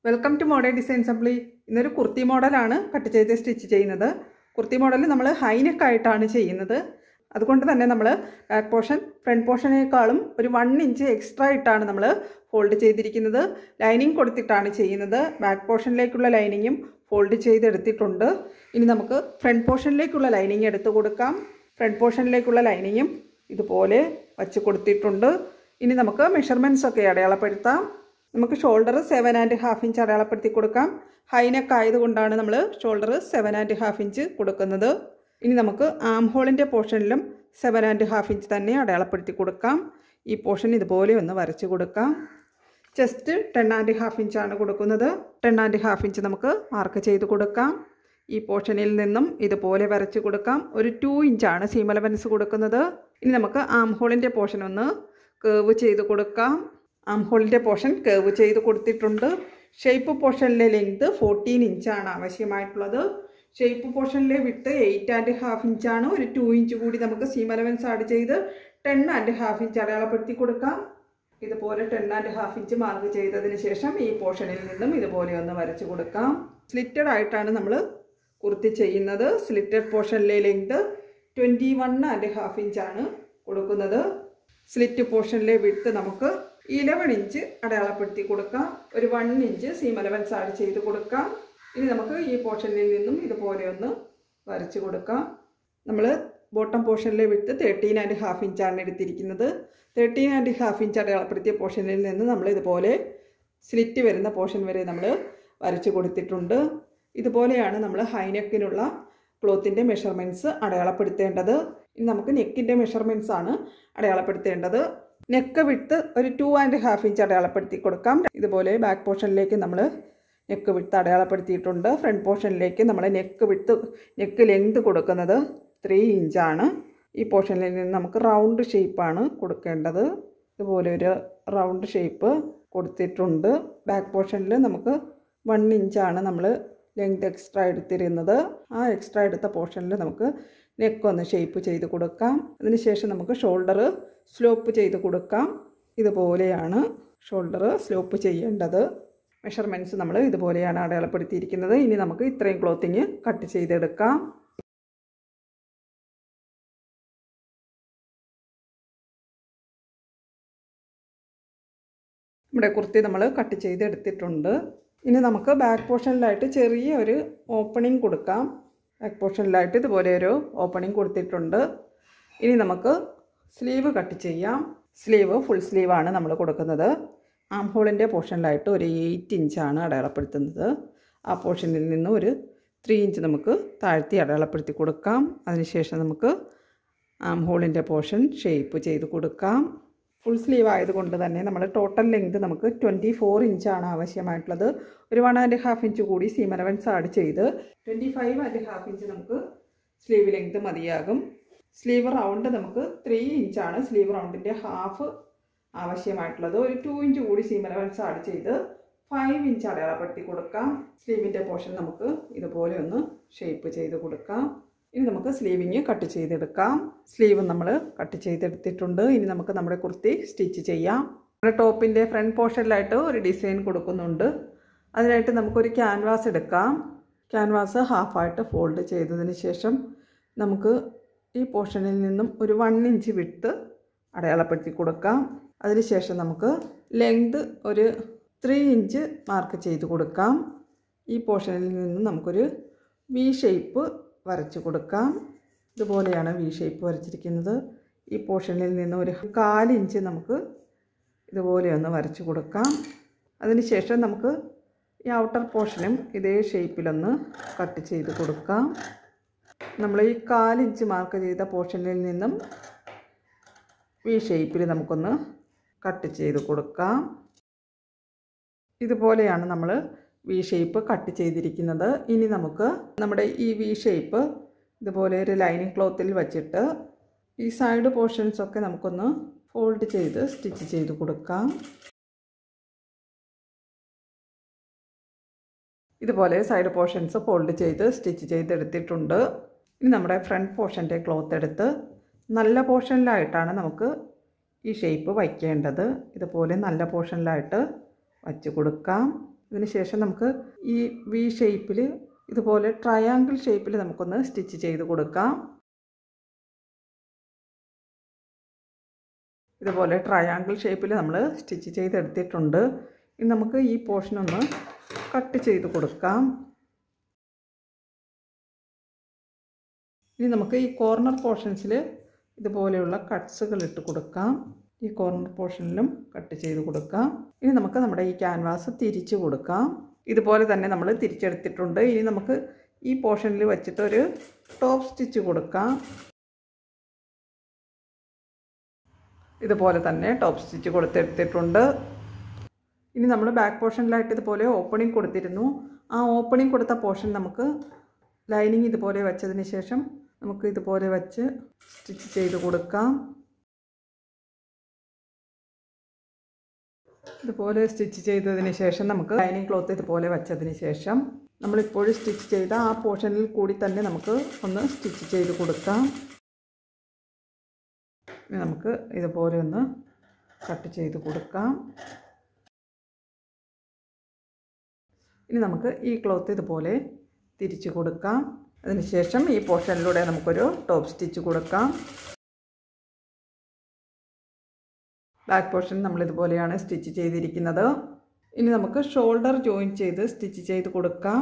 welcome to modern design assembly ഇന്നൊരു കുർത്തി മോഡലാണ് cut ചെയ്ത് സ്റ്റിച്ച് ചെയ്യുന്നത് കുർത്തി മോഡൽ നമ്മൾ ഹൈനെക്ക് ആയിട്ടാണ് ചെയ്യുന്നത് അതുകൊണ്ട് തന്നെ നമ്മൾ ബാക്ക് പോർഷൻ ഫ്രണ്ട് പോർഷനേക്കാളും ഒരു വൺ ഇഞ്ച് എക്സ്ട്രാ ഇട്ടാണ് നമ്മൾ ഫോൾഡ് ചെയ്തിരിക്കുന്നത് ലൈനിങ് കൊടുത്തിട്ടാണ് ചെയ്യുന്നത് ബാക്ക് പോർഷനിലേക്കുള്ള ലൈനിങ്ങും ഫോൾഡ് ചെയ്തെടുത്തിട്ടുണ്ട് ഇനി നമുക്ക് ഫ്രണ്ട് പോർഷനിലേക്കുള്ള ലൈനിങ് എടുത്ത് കൊടുക്കാം ഫ്രണ്ട് പോർഷനിലേക്കുള്ള ലൈനിങ്ങും ഇതുപോലെ വച്ച് കൊടുത്തിട്ടുണ്ട് ഇനി നമുക്ക് മെഷർമെൻറ്റ്സ് ഒക്കെ അടയാളപ്പെടുത്താം നമുക്ക് shoulder seven and half inch അടയാളപ്പെടുത്തി കൊടുക്കാം ഹൈനെക്ക് ആയതുകൊണ്ടാണ് നമ്മൾ shoulder seven and half inch കൊടുക്കുന്നത് ഇനി നമുക്ക് ആം ഹോളിൻ്റെ പോർഷനിലും സെവൻ ആൻഡ് ഹാഫ് ഇഞ്ച് തന്നെ അടയാളപ്പെടുത്തി കൊടുക്കാം ഈ പോർഷൻ ഇതുപോലെ ഒന്ന് വരച്ച് കൊടുക്കാം ചെസ്റ്റ് ടെൻ ആൻഡ് ഹാഫ് ഇഞ്ചാണ് കൊടുക്കുന്നത് ടെൻ ആൻഡ് ഹാഫ് ഇഞ്ച് നമുക്ക് മാർക്ക് ചെയ്ത് കൊടുക്കാം ഈ പോർഷനിൽ നിന്നും ഇതുപോലെ വരച്ച് കൊടുക്കാം ഒരു ടു ഇഞ്ചാണ് സീം അലവൻസ് കൊടുക്കുന്നത് ഇനി നമുക്ക് ആം ഹോളിൻ്റെ പോർഷൻ ഒന്ന് കേവ് ചെയ്ത് കൊടുക്കാം ആം ഹോളിൻ്റെ പോർഷൻ കേവ് ചെയ്ത് കൊടുത്തിട്ടുണ്ട് ഷേപ്പ് പോർഷനിലെ ലെങ്ത് ഫോർട്ടീൻ ഇഞ്ചാണ് ആവശ്യമായിട്ടുള്ളത് ഷേപ്പ് പോർഷനിലെ വിട്ട് എയ്റ്റ് ആൻഡ് ഹാഫ് ഇഞ്ചാണ് ഒരു ടു ഇഞ്ച് കൂടി നമുക്ക് സീം അലവൻസ് ആഡ് ചെയ്ത് ടെൻ ആൻഡ് ഹാഫ് ഇഞ്ച് അടയാളപ്പെടുത്തി കൊടുക്കാം ഇതുപോലെ ten and half inch mark ചെയ്തതിന് ശേഷം ഈ പോർഷനിൽ നിന്നും ഇതുപോലെ ഒന്ന് വരച്ച് കൊടുക്കാം സ്ലിറ്റഡ് ആയിട്ടാണ് നമ്മൾ കുർത്തി ചെയ്യുന്നത് സ്ലിറ്റഡ് പോർഷനിലെ length twenty one and half ഇഞ്ചാണ് കൊടുക്കുന്നത് സ്ലിറ്റ് പോർഷനിലെ വിട്ട് നമുക്ക് ഇലവൻ ഇഞ്ച് അടയാളപ്പെടുത്തി കൊടുക്കാം ഒരു one inch seam allowance add ചെയ്ത് കൊടുക്കാം ഇനി നമുക്ക് ഈ പോർഷനിൽ നിന്നും ഇതുപോലെ ഒന്ന് വരച്ച് കൊടുക്കാം നമ്മൾ ബോട്ടം പോർഷനിലെ വിട്ട് തേർട്ടീൻ ആൻഡ് ഹാഫ് ഇഞ്ചാണ് എടുത്തിരിക്കുന്നത് തേർട്ടീൻ ആൻഡ് ഹാഫ് ഇഞ്ച് അടയാളപ്പെടുത്തിയ പോർഷനിൽ നിന്ന് നമ്മൾ ഇതുപോലെ സ്ലിറ്റ് വരുന്ന പോർഷൻ വരെ നമ്മൾ വരച്ച് കൊടുത്തിട്ടുണ്ട് ഇതുപോലെയാണ് നമ്മൾ ഹൈനെക്കിനുള്ള ക്ലോത്തിൻ്റെ മെഷർമെൻറ്റ്സ് അടയാളപ്പെടുത്തേണ്ടത് ഇനി നമുക്ക് നെക്കിൻ്റെ മെഷർമെൻറ്റ്സ് ആണ് അടയാളപ്പെടുത്തേണ്ടത് നെക്ക് വിട്ട് ഒരു ടു ആൻഡ് ഹാഫ് ഇഞ്ച് അടയാളപ്പെടുത്തി കൊടുക്കാം ഇതുപോലെ ബാക്ക് പോർഷനിലേക്ക് നമ്മൾ നെക്ക് വിട്ട് അടയാളപ്പെടുത്തിയിട്ടുണ്ട് ഫ്രണ്ട് പോർഷനിലേക്ക് നമ്മൾ നെക്ക് വിട്ട് നെക്ക് ലെങ്ത് കൊടുക്കുന്നത് ത്രീ ഇഞ്ചാണ് ഈ പോർഷനിൽ നിന്ന് നമുക്ക് റൗണ്ട് ഷേപ്പാണ് കൊടുക്കേണ്ടത് ഇതുപോലെ ഒരു റൗണ്ട് ഷേപ്പ് കൊടുത്തിട്ടുണ്ട് ബാക്ക് പോർഷനിൽ നമുക്ക് വൺ ഇഞ്ചാണ് നമ്മൾ ലെങ്ത് എക്സ്ട്രാ എടുത്തിരുന്നത് ആ എക്സ്ട്രാ എടുത്ത പോർഷനിൽ നമുക്ക് നെക്ക് ഒന്ന് ഷേപ്പ് ചെയ്ത് കൊടുക്കാം അതിനുശേഷം നമുക്ക് ഷോൾഡർ സ്ലോപ്പ് ചെയ്ത് കൊടുക്കാം ഇതുപോലെയാണ് ഷോൾഡർ സ്ലോപ്പ് ചെയ്യേണ്ടത് മെഷർമെൻറ്റ്സ് നമ്മൾ ഇതുപോലെയാണ് അടയാളപ്പെടുത്തിയിരിക്കുന്നത് ഇനി നമുക്ക് ഇത്രയും ക്ലോത്തിങ് കട്ട് ചെയ്തെടുക്കാം നമ്മുടെ കുർത്തി നമ്മൾ കട്ട് ചെയ്തെടുത്തിട്ടുണ്ട് ഇനി നമുക്ക് ബാക്ക് പോർഷനിലായിട്ട് ചെറിയ ഒരു ഓപ്പണിംഗ് കൊടുക്കാം ബാക്ക് പോർഷനിലായിട്ട് ഇതുപോലെ ഒരു ഓപ്പണിംഗ് കൊടുത്തിട്ടുണ്ട് ഇനി നമുക്ക് സ്ലീവ് കട്ട് ചെയ്യാം സ്ലീവ് ഫുൾ സ്ലീവാണ് നമ്മൾ കൊടുക്കുന്നത് ആം ഹോളിൻ്റെ പോർഷനിലായിട്ട് ഒരു എയ്റ്റ് ഇഞ്ചാണ് അടയാളപ്പെടുത്തുന്നത് ആ പോർഷനിൽ നിന്ന് ഒരു ത്രീ ഇഞ്ച് നമുക്ക് താഴ്ത്തി അടയാളപ്പെടുത്തി കൊടുക്കാം അതിനുശേഷം നമുക്ക് ആം ഹോളിൻ്റെ പോർഷൻ ഷേപ്പ് ചെയ്ത് കൊടുക്കാം ഫുൾ സ്ലീവ് ആയതുകൊണ്ട് തന്നെ നമ്മൾ ടോട്ടൽ ലെങ്ത് നമുക്ക് ട്വൻറ്റി ഫോർ ഇഞ്ചാണ് ആവശ്യമായിട്ടുള്ളത് ഒരു വൺ ആൻഡ് ഹാഫ് ഇഞ്ച് കൂടി സീം അലവൻസ് ആഡ് ചെയ്ത് twenty five and half inch നമുക്ക് സ്ലീവ് ലെങ്ത് മതിയാകും സ്ലീവ് റൗണ്ട് നമുക്ക് ത്രീ ഇഞ്ചാണ് സ്ലീവ് റൗണ്ടിൻ്റെ ഹാഫ് ആവശ്യമായിട്ടുള്ളത് ഒരു ടു ഇഞ്ച് കൂടി സീം അലവൻസ് ആഡ് ചെയ്ത് ഫൈവ് ഇഞ്ച് അടയാളപ്പെടുത്തി കൊടുക്കാം സ്ലീവിൻ്റെ പോർഷൻ നമുക്ക് ഇതുപോലെ ഒന്ന് ഷേപ്പ് ചെയ്ത് കൊടുക്കാം ഇനി നമുക്ക് സ്ലീവിങ് കട്ട് ചെയ്തെടുക്കാം സ്ലീവ് നമ്മൾ കട്ട് ചെയ്തെടുത്തിട്ടുണ്ട് ഇനി നമുക്ക് നമ്മുടെ കുർത്തി സ്റ്റിച്ച് ചെയ്യാം നമ്മുടെ ടോപ്പിൻ്റെ ഫ്രണ്ട് പോർഷനിലായിട്ട് ഒരു ഡിസൈൻ കൊടുക്കുന്നുണ്ട് അതിനായിട്ട് നമുക്കൊരു ക്യാൻവാസ് എടുക്കാം ക്യാൻവാസ് ഹാഫായിട്ട് ഫോൾഡ് ചെയ്തതിന് ശേഷം നമുക്ക് ഈ പോർഷനിൽ നിന്നും ഒരു വൺ ഇഞ്ച് വിട്ട് അടയാളപ്പെടുത്തി കൊടുക്കാം അതിനുശേഷം നമുക്ക് ലെങ്ത് ഒരു ത്രീ ഇഞ്ച് മാർക്ക് ചെയ്ത് കൊടുക്കാം ഈ പോർഷനിൽ നിന്നും നമുക്കൊരു വി ഷേപ്പ് വരച്ച് കൊടുക്കാം ഇതുപോലെയാണ് വി ഷേപ്പ് വരച്ചിരിക്കുന്നത് ഈ പോർഷനിൽ നിന്ന് ഒരു കാലിഞ്ച് നമുക്ക് ഇതുപോലെ ഒന്ന് വരച്ച് കൊടുക്കാം അതിനുശേഷം നമുക്ക് ഈ ഔട്ടർ പോർഷനും ഇതേ ഷേപ്പിലൊന്ന് കട്ട് ചെയ്ത് കൊടുക്കാം നമ്മൾ ഈ കാലിഞ്ച് മാർക്ക് ചെയ്ത പോർഷനിൽ നിന്നും വി ഷേപ്പിൽ നമുക്കൊന്ന് കട്ട് ചെയ്ത് കൊടുക്കാം ഇതുപോലെയാണ് നമ്മൾ വി ഷേപ്പ് കട്ട് ചെയ്തിരിക്കുന്നത് ഇനി നമുക്ക് നമ്മുടെ ഈ വി ഷേപ്പ് ഇതുപോലെ ഒരു ലൈനിങ് ക്ലോത്തിൽ വച്ചിട്ട് ഈ സൈഡ് പോർഷൻസ് ഒക്കെ നമുക്കൊന്ന് ഫോൾഡ് ചെയ്ത് സ്റ്റിച്ച് ചെയ്ത് കൊടുക്കാം ഇതുപോലെ സൈഡ് പോർഷൻസ് ഫോൾഡ് ചെയ്ത് സ്റ്റിച്ച് ചെയ്തെടുത്തിട്ടുണ്ട് ഇനി നമ്മുടെ ഫ്രണ്ട് പോർഷൻ്റെ ക്ലോത്ത് എടുത്ത് നല്ല പോർഷനിലായിട്ടാണ് നമുക്ക് ഈ ഷേപ്പ് വയ്ക്കേണ്ടത് ഇതുപോലെ നല്ല പോർഷനിലായിട്ട് വച്ച് കൊടുക്കാം ഇതിന് ശേഷം നമുക്ക് ഈ വി ഷേപ്പിൽ ഇതുപോലെ ട്രയാങ്കിൾ ഷേപ്പിൽ നമുക്കൊന്ന് സ്റ്റിച്ച് ചെയ്ത് കൊടുക്കാം ഇതുപോലെ ട്രയാങ്കിൾ ഷേപ്പിൽ നമ്മൾ സ്റ്റിച്ച് ചെയ്തെടുത്തിട്ടുണ്ട് ഇനി നമുക്ക് ഈ പോർഷൻ ഒന്ന് കട്ട് ചെയ്ത് കൊടുക്കാം ഇനി നമുക്ക് ഈ കോർണർ പോർഷൻസിൽ ഇതുപോലെയുള്ള കട്ട്സുകൾ ഇട്ട് കൊടുക്കാം ഈ കോർണർ പോർഷനിലും കട്ട് ചെയ്ത് കൊടുക്കാം ഇനി നമുക്ക് നമ്മുടെ ഈ ക്യാൻവാസ് തിരിച്ച് കൊടുക്കാം ഇതുപോലെ തന്നെ നമ്മൾ തിരിച്ചെടുത്തിട്ടുണ്ട് ഇനി നമുക്ക് ഈ പോർഷനിൽ വെച്ചിട്ട് ഒരു ടോപ്പ് സ്റ്റിച്ച് കൊടുക്കാം ഇതുപോലെ തന്നെ ടോപ്പ് സ്റ്റിച്ച് കൊടുത്തെടുത്തിട്ടുണ്ട് ഇനി നമ്മൾ ബാക്ക് പോർഷനിലായിട്ട് ഇതുപോലെ ഓപ്പണിംഗ് കൊടുത്തിരുന്നു ആ ഓപ്പണിംഗ് കൊടുത്ത പോർഷൻ നമുക്ക് ലൈനിങ് ഇതുപോലെ വെച്ചതിന് ശേഷം നമുക്ക് ഇതുപോലെ വെച്ച് സ്റ്റിച്ച് ചെയ്ത് കൊടുക്കാം ഇതുപോലെ സ്റ്റിച്ച് ചെയ്തതിന് ശേഷം നമുക്ക് ലൈനിങ് ക്ലോത്ത് ഇതുപോലെ വെച്ചതിന് ശേഷം നമ്മളിപ്പോഴും സ്റ്റിച്ച് ചെയ്ത ആ പോർഷനിൽ കൂടി തന്നെ നമുക്ക് ഒന്ന് സ്റ്റിച്ച് ചെയ്ത് കൊടുക്കാം ഇനി നമുക്ക് ഇതുപോലെ ഒന്ന് കട്ട് ചെയ്ത് കൊടുക്കാം ഇനി നമുക്ക് ഈ ക്ലോത്ത് ഇതുപോലെ തിരിച്ചു കൊടുക്കാം അതിനുശേഷം ഈ പോർഷനിലൂടെ നമുക്കൊരു ടോപ്പ് സ്റ്റിച്ച് കൊടുക്കാം ബാക്ക് പോർഷൻ നമ്മൾ ഇതുപോലെയാണ് സ്റ്റിച്ച് ചെയ്തിരിക്കുന്നത് ഇനി നമുക്ക് ഷോൾഡർ ജോയിൻ ചെയ്ത് സ്റ്റിച്ച് ചെയ്ത് കൊടുക്കാം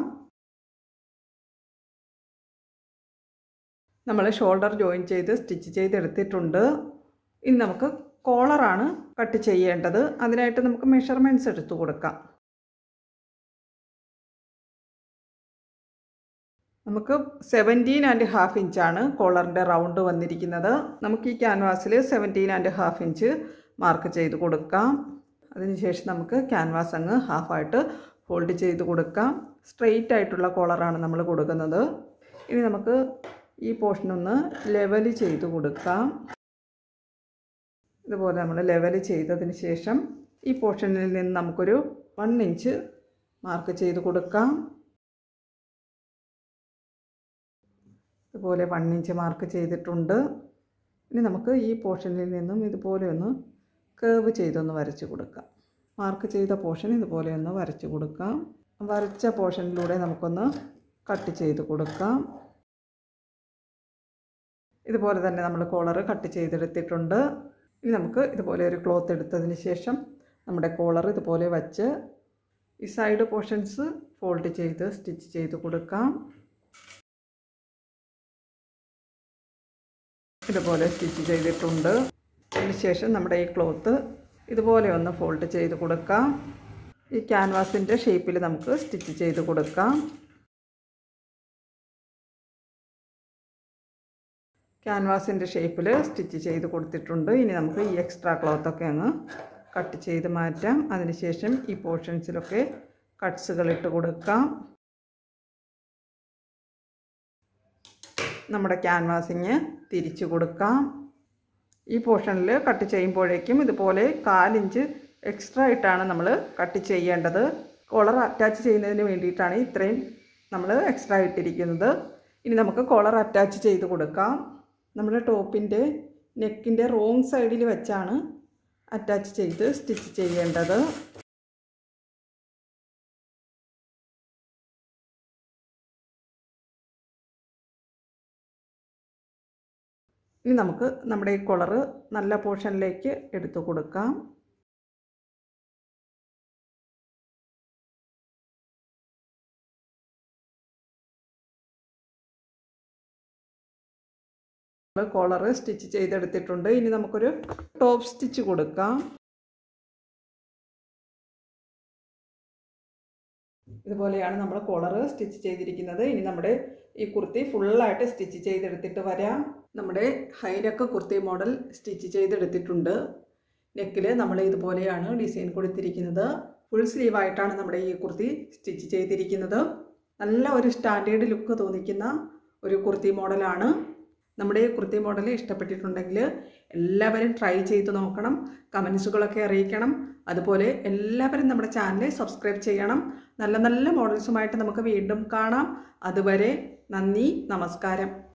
നമ്മൾ ഷോൾഡർ ജോയിൻ ചെയ്ത് സ്റ്റിച്ച് ചെയ്തെടുത്തിട്ടുണ്ട് ഇനി നമുക്ക് കോളറാണ് കട്ട് ചെയ്യേണ്ടത് അതിനായിട്ട് നമുക്ക് മെഷർമെൻറ്റ്സ് എടുത്തു കൊടുക്കാം നമുക്ക് സെവൻറ്റീൻ ആൻഡ് ഹാഫ് ഇഞ്ചാണ് കോളറിൻ്റെ റൗണ്ട് വന്നിരിക്കുന്നത് നമുക്ക് ഈ ക്യാൻവാസിൽ seventeen and half inch mark ചെയ്ത് കൊടുക്കാം അതിനുശേഷം നമുക്ക് ക്യാൻവാസ് അങ്ങ് ഹാഫായിട്ട് ഫോൾഡ് ചെയ്ത് കൊടുക്കാം സ്ട്രെയിറ്റ് ആയിട്ടുള്ള കോളറാണ് നമ്മൾ കൊടുക്കുന്നത് ഇനി നമുക്ക് ഈ പോർഷനൊന്ന് ലെവൽ ചെയ്ത് കൊടുക്കാം ഇതുപോലെ നമ്മൾ ലെവൽ ചെയ്തതിന് ശേഷം ഈ പോർഷനിൽ നിന്ന് നമുക്കൊരു വൺ ഇഞ്ച് മാർക്ക് ചെയ്ത് കൊടുക്കാം ഇതുപോലെ വൺ ഇഞ്ച് മാർക്ക് ചെയ്തിട്ടുണ്ട് ഇനി നമുക്ക് ഈ പോർഷനിൽ നിന്നും ഇതുപോലെ ഒന്ന് കേവ് ചെയ്തൊന്ന് വരച്ച് കൊടുക്കാം മാർക്ക് ചെയ്ത പോർഷൻ ഇതുപോലെ ഒന്ന് വരച്ച് കൊടുക്കാം വരച്ച പോർഷനിലൂടെ നമുക്കൊന്ന് കട്ട് ചെയ്ത് കൊടുക്കാം ഇതുപോലെ തന്നെ നമ്മൾ കോളർ കട്ട് ചെയ്തെടുത്തിട്ടുണ്ട് ഇനി നമുക്ക് ഇതുപോലെ ഒരു ക്ലോത്ത് എടുത്തതിന് ശേഷം നമ്മുടെ കോളർ ഇതുപോലെ വച്ച് ഈ സൈഡ് പോർഷൻസ് ഫോൾഡ് ചെയ്ത് സ്റ്റിച്ച് ചെയ്ത് കൊടുക്കാം ഇതുപോലെ സ്റ്റിച്ച് ചെയ്തിട്ടുണ്ട് അതിനുശേഷം നമ്മുടെ ഈ ക്ലോത്ത് ഇതുപോലെ ഒന്ന് ഫോൾഡ് ചെയ്ത് കൊടുക്കാം ഈ ക്യാൻവാസിൻ്റെ ഷേപ്പിൽ നമുക്ക് സ്റ്റിച്ച് ചെയ്ത് കൊടുക്കാം ക്യാൻവാസിൻ്റെ ഷേപ്പിൽ സ്റ്റിച്ച് ചെയ്ത് കൊടുത്തിട്ടുണ്ട് ഇനി നമുക്ക് ഈ എക്സ്ട്രാ ക്ലോത്തൊക്കെ അങ്ങ് കട്ട് ചെയ്ത് മാറ്റാം അതിനുശേഷം ഈ പോർഷൻസിലൊക്കെ കട്ട്സുകൾ ഇട്ട് കൊടുക്കാം നമ്മുടെ ക്യാൻവാസിങ് തിരിച്ചു കൊടുക്കാം ഈ പോർഷനിൽ കട്ട് ചെയ്യുമ്പോഴേക്കും ഇതുപോലെ കാലിഞ്ച് എക്സ്ട്രാ ആയിട്ടാണ് നമ്മൾ കട്ട് ചെയ്യേണ്ടത് കോളർ അറ്റാച്ച് ചെയ്യുന്നതിന് വേണ്ടിയിട്ടാണ് ഇത്രയും നമ്മൾ എക്സ്ട്രാ ഇട്ടിരിക്കുന്നത് ഇനി നമുക്ക് കോളർ അറ്റാച്ച് ചെയ്ത് കൊടുക്കാം നമ്മുടെ ടോപ്പിൻ്റെ നെക്കിൻ്റെ റോങ് സൈഡിൽ വെച്ചാണ് അറ്റാച്ച് ചെയ്ത് സ്റ്റിച്ച് ചെയ്യേണ്ടത് ഇനി നമുക്ക് നമ്മുടെ ഈ കൊളറ് നല്ല പോർഷനിലേക്ക് എടുത്തു കൊടുക്കാം കോളർ സ്റ്റിച്ച് ചെയ്തെടുത്തിട്ടുണ്ട് ഇനി നമുക്കൊരു ടോപ്പ് സ്റ്റിച്ച് കൊടുക്കാം ഇതുപോലെയാണ് നമ്മൾ കോളർ സ്റ്റിച്ച് ചെയ്തിരിക്കുന്നത് ഇനി നമ്മുടെ ഈ കുർത്തി ഫുള്ളായിട്ട് സ്റ്റിച്ച് ചെയ്തെടുത്തിട്ട് വരാം നമ്മുടെ ഹൈനെക്ക് കുർത്തി മോഡൽ സ്റ്റിച്ച് ചെയ്തെടുത്തിട്ടുണ്ട് നെക്കിൽ നമ്മൾ ഇതുപോലെയാണ് ഡിസൈൻ കൊടുത്തിരിക്കുന്നത് ഫുൾ സ്ലീവായിട്ടാണ് നമ്മുടെ ഈ കുർത്തി സ്റ്റിച്ച് ചെയ്തിരിക്കുന്നത് നല്ല ഒരു സ്റ്റാൻഡേർഡ് ലുക്ക് തോന്നിക്കുന്ന ഒരു കുർത്തി മോഡലാണ് നമ്മുടെ ഈ കുർത്തി മോഡൽ ഇഷ്ടപ്പെട്ടിട്ടുണ്ടെങ്കിൽ എല്ലാവരും ട്രൈ ചെയ്ത് നോക്കണം കമൻസുകളൊക്കെ അറിയിക്കണം അതുപോലെ എല്ലാവരും നമ്മുടെ ചാനൽ സബ്സ്ക്രൈബ് ചെയ്യണം നല്ല നല്ല മോഡൽസുമായിട്ട് നമുക്ക് വീണ്ടും കാണാം അതുവരെ നന്ദി നമസ്കാരം